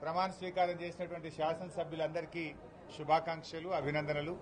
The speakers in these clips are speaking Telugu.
ప్రమాణ స్వీకారం చేసినటువంటి శాసనసభ్యులందరికీ శుభాకాంక్షలు అభినందనలు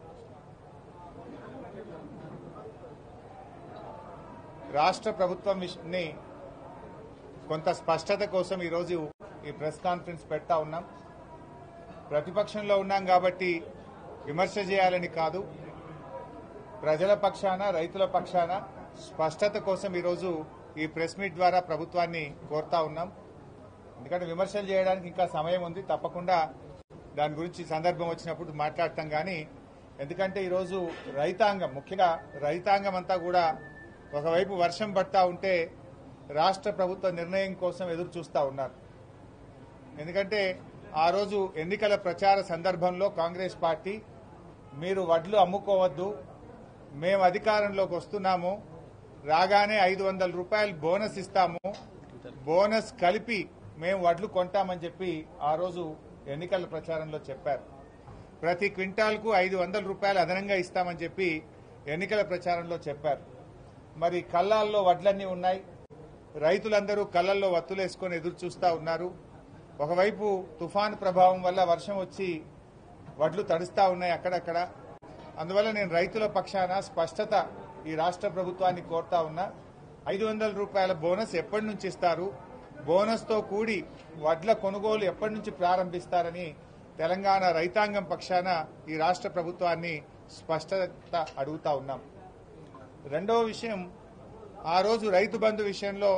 రాష్ట్ర ప్రభుత్వం విష- కొంత స్పష్టత కోసం ఈరోజు ఈ ప్రెస్ కాన్ఫరెన్స్ పెడతా ఉన్నాం ప్రతిపక్షంలో ఉన్నాం కాబట్టి విమర్శ చేయాలని కాదు ప్రజల పక్షాన రైతుల పక్షాన స్పష్టత కోసం ఈరోజు ఈ ప్రెస్ మీట్ ద్వారా ప్రభుత్వాన్ని కోరుతా ఉన్నాం ఎందుకంటే విమర్శలు చేయడానికి ఇంకా సమయం ఉంది తప్పకుండా దాని గురించి సందర్భం వచ్చినప్పుడు మాట్లాడతాం కానీ ఎందుకంటే ఈరోజు రైతాంగం ముఖ్యంగా రైతాంగం అంతా కూడా ఒకవైపు వర్షం పడతా ఉంటే రాష్ట్ర ప్రభుత్వ నిర్ణయం కోసం ఎదురు చూస్తా ఉన్నారు ఎందుకంటే ఆ రోజు ఎన్నికల ప్రచార సందర్భంలో కాంగ్రెస్ పార్టీ మీరు వడ్లు అమ్ముకోవద్దు మేము అధికారంలోకి వస్తున్నాము రాగానే ఐదు వందల రూపాయలు బోనస్ ఇస్తాము బోనస్ కలిపి మేము వడ్లు కొంటామని చెప్పి ఆ రోజు ఎన్నికల ప్రచారంలో చెప్పారు ప్రతి క్వింటాల్కు ఐదు వందల రూపాయలు అదనంగా ఇస్తామని చెప్పి ఎన్నికల ప్రచారంలో చెప్పారు మరి కళ్ళాల్లో వడ్లన్నీ ఉన్నాయి రైతులందరూ కళ్ళల్లో వత్తులేసుకొని ఎదురు చూస్తా ఉన్నారు ఒకవైపు తుఫాను ప్రభావం వల్ల వర్షం వచ్చి వడ్లు తడుస్తా ఉన్నాయి అక్కడక్కడ అందువల్ల నేను రైతుల పక్షాన స్పష్టత ఈ రాష్ట్ర ప్రభుత్వాన్ని కోరుతా ఉన్నా ఐదు వందల రూపాయల బోనస్ ఎప్పటి నుంచి ఇస్తారు బోనస్ తో కూడి వడ్ల కొనుగోలు ఎప్పటి నుంచి ప్రారంభిస్తారని తెలంగాణ రైతాంగం పక్షాన ఈ రాష్ట్ర ప్రభుత్వాన్ని స్పష్టత అడుగుతా ఉన్నాం రెండవ విషయం ఆ రోజు రైతు బంధు విషయంలో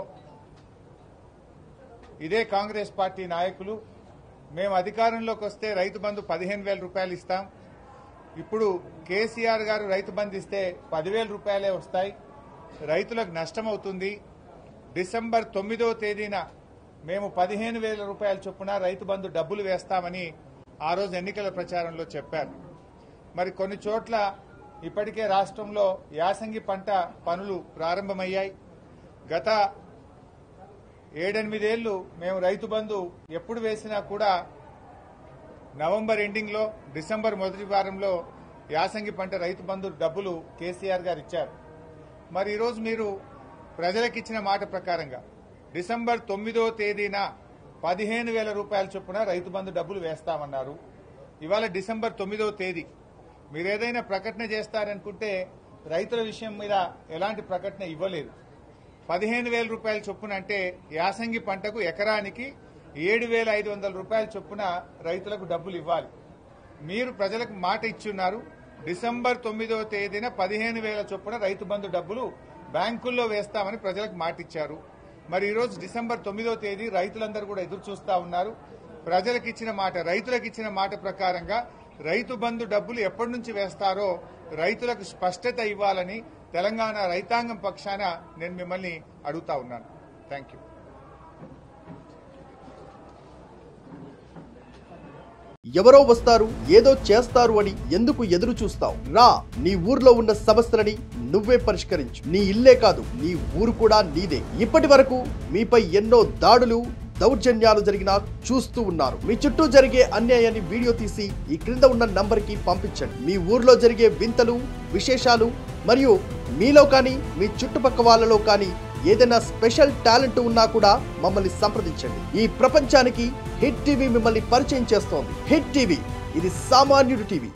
ఇదే కాంగ్రెస్ పార్టీ నాయకులు మేము అధికారంలోకి వస్తే రైతు బంధు పదిహేను వేల రూపాయలు ఇస్తాం ఇప్పుడు కేసీఆర్ గారు రైతు బంధు ఇస్తే పదివేల రూపాయలే వస్తాయి రైతులకు నష్టం అవుతుంది డిసెంబర్ తొమ్మిదో తేదీన మేము పదిహేను వేల రూపాయల చొప్పున రైతు బంధు డబ్బులు వేస్తామని ఆ రోజు ఎన్నికల ప్రచారంలో చెప్పారు మరి కొన్ని చోట్ల ఇప్పటికే రాష్ట్రంలో యాసంగి పంట పనులు ప్రారంభమయ్యాయి గత ఏడెనిమిదేళ్లు మేము రైతు బంధు ఎప్పుడు వేసినా కూడా నవంబర్ ఎండింగ్ లో డిసెంబర్ మొదటి వారంలో యాసంగి పంట రైతు బంధు డబ్బులు కేసీఆర్ గారు ఇచ్చారు మరి ఈరోజు మీరు ప్రజలకిచ్చిన మాట ప్రకారంగా డిసెంబర్ తొమ్మిదో తేదీన పదిహేను వేల రూపాయల చొప్పున రైతు బంధు డబ్బులు వేస్తామన్నారు ఇవాళ డిసెంబర్ తొమ్మిదో తేదీ మీరు ఏదైనా ప్రకటన చేస్తారనుకుంటే రైతుల విషయం మీద ఎలాంటి ప్రకటన ఇవ్వలేదు పదిహేను వేల రూపాయల చొప్పున అంటే యాసంగి పంటకు ఎకరానికి ఏడు వేల ఐదు వందల రూపాయల చొప్పున రైతులకు డబ్బులు ఇవ్వాలి మీరు ప్రజలకు మాట ఇచ్చున్నారు డిసెంబర్ తొమ్మిదో తేదీన పదిహేను వేల చొప్పున రైతు బంధు డబ్బులు బ్యాంకుల్లో వేస్తామని ప్రజలకు మాట ఇచ్చారు మరి ఈ రోజు డిసెంబర్ తొమ్మిదో తేదీ రైతులందరూ కూడా ఎదురు చూస్తా ఉన్నారు ప్రజలకు ఇచ్చిన మాట రైతులకు ఇచ్చిన మాట ప్రకారంగా రైతు బంధు డబ్బులు ఎప్పటి నుంచి వేస్తారో రైతులకు స్పష్టత ఇవ్వాలని తెలంగాణ రైతాంగం పక్షాన నేను మిమ్మల్ని అడుగుతా ఉన్నాను థ్యాంక్ యూ ఎవరో వస్తారు ఏదో చేస్తారు అని ఎందుకు ఎదురు చూస్తావు రా నీ ఊర్లో ఉన్న సమస్యలని నువ్వే పరిష్కరించు నీ ఇల్లే కాదు నీ ఊరు కూడా నీదే ఇప్పటి వరకు మీపై ఎన్నో దాడులు దౌర్జన్యాలు జరిగినా చూస్తూ ఉన్నారు మీ చుట్టూ జరిగే అన్యాయాన్ని వీడియో తీసి ఈ క్రింద ఉన్న నంబర్కి పంపించండి మీ ఊర్లో జరిగే వింతలు విశేషాలు మరియు మీలో కానీ మీ చుట్టుపక్క వాళ్ళలో కానీ ఏదైనా స్పెషల్ టాలెంట్ ఉన్నా కూడా మమ్మల్ని సంప్రదించండి ఈ ప్రపంచానికి హిట్ టీవీ మిమ్మల్ని పరిచయం చేస్తోంది హిట్ టీవీ ఇది సామాన్యుడి టీవీ